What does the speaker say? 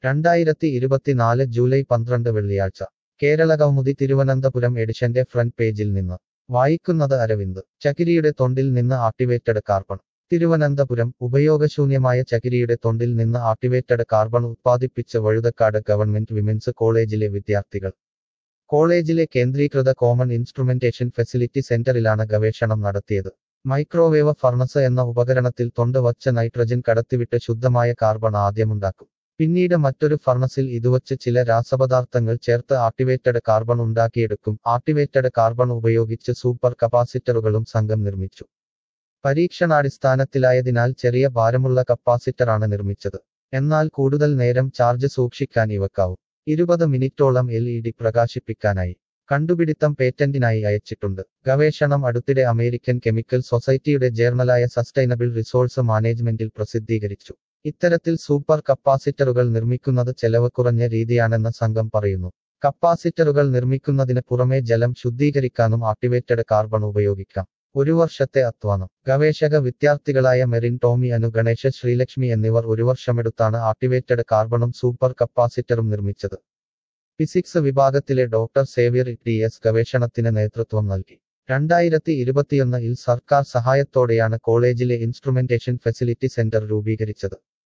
രണ്ടായിരത്തി ഇരുപത്തിനാല് ജൂലൈ പന്ത്രണ്ട് വെള്ളിയാഴ്ച കേരളകൗമുദി തിരുവനന്തപുരം എഡിഷന്റെ ഫ്രണ്ട് പേജിൽ നിന്ന് വായിക്കുന്നത് അരവിന്ദ് ചകിരിയുടെ തൊണ്ടിൽ നിന്ന് ആക്ടിവേറ്റഡ് കാർബൺ തിരുവനന്തപുരം ഉപയോഗശൂന്യമായ ചകിരിയുടെ തൊണ്ടിൽ നിന്ന് ആക്ടിവേറ്റഡ് കാർബൺ ഉത്പാദിപ്പിച്ച് വഴുതക്കാട് ഗവൺമെന്റ് വിമൻസ് കോളേജിലെ വിദ്യാർത്ഥികൾ കോളേജിലെ കേന്ദ്രീകൃത കോമൺ ഇൻസ്ട്രുമെന്റേഷൻ ഫെസിലിറ്റി സെന്ററിലാണ് ഗവേഷണം നടത്തിയത് മൈക്രോവേവ് ഫർണസ് എന്ന ഉപകരണത്തിൽ തൊണ്ട് വച്ച നൈട്രജൻ കടത്തിവിട്ട് ശുദ്ധമായ കാർബൺ ആദ്യമുണ്ടാക്കും പിന്നീട് മറ്റൊരു ഫർണസിൽ ഇതുവച്ച് ചില രാസപദാർത്ഥങ്ങൾ ചേർത്ത് ആക്ടിവേറ്റഡ് കാർബൺ ഉണ്ടാക്കിയെടുക്കും ആക്ടിവേറ്റഡ് കാർബൺ ഉപയോഗിച്ച് സൂപ്പർ കപ്പാസിറ്ററുകളും സംഘം നിർമ്മിച്ചു പരീക്ഷണാടിസ്ഥാനത്തിലായതിനാൽ ചെറിയ ഭാരമുള്ള കപ്പാസിറ്ററാണ് നിർമ്മിച്ചത് എന്നാൽ കൂടുതൽ നേരം ചാർജ് സൂക്ഷിക്കാൻ ഇവക്കാവും ഇരുപത് മിനിറ്റോളം എൽ ഇ ഡി പ്രകാശിപ്പിക്കാനായി കണ്ടുപിടിത്തം പേറ്റന്റിനായി അയച്ചിട്ടുണ്ട് ഗവേഷണം അടുത്തിടെ അമേരിക്കൻ കെമിക്കൽ സൊസൈറ്റിയുടെ ജേർണലായ സസ്റ്റൈനബിൾ റിസോഴ്സ് മാനേജ്മെന്റിൽ പ്രസിദ്ധീകരിച്ചു ഇത്തരത്തിൽ സൂപ്പർ കപ്പാസിറ്ററുകൾ നിർമ്മിക്കുന്നത് ചെലവ് കുറഞ്ഞ രീതിയാണെന്ന് സംഘം പറയുന്നു കപ്പാസിറ്ററുകൾ നിർമ്മിക്കുന്നതിന് പുറമെ ജലം ശുദ്ധീകരിക്കാനും ആക്ടിവേറ്റഡ് കാർബൺ ഉപയോഗിക്കാം ഒരു വർഷത്തെ അധ്വാനം ഗവേഷക വിദ്യാർത്ഥികളായ മെറിൻ ടോമി അനു ഗണേശ ശ്രീലക്ഷ്മി എന്നിവർ ഒരു വർഷമെടുത്താണ് ആക്ടിവേറ്റഡ് കാർബണും സൂപ്പർ കപ്പാസിറ്ററും നിർമ്മിച്ചത് ഫിസിക്സ് വിഭാഗത്തിലെ ഡോക്ടർ സേവ്യർ ടി എസ് ഗവേഷണത്തിന് നേതൃത്വം നൽകി രണ്ടായിരത്തി ഇരുപത്തിയൊന്നിൽ സർക്കാർ സഹായത്തോടെയാണ് കോളേജിലെ ഇൻസ്ട്രുമെന്റേഷൻ ഫെസിലിറ്റി സെന്റർ രൂപീകരിച്ചത്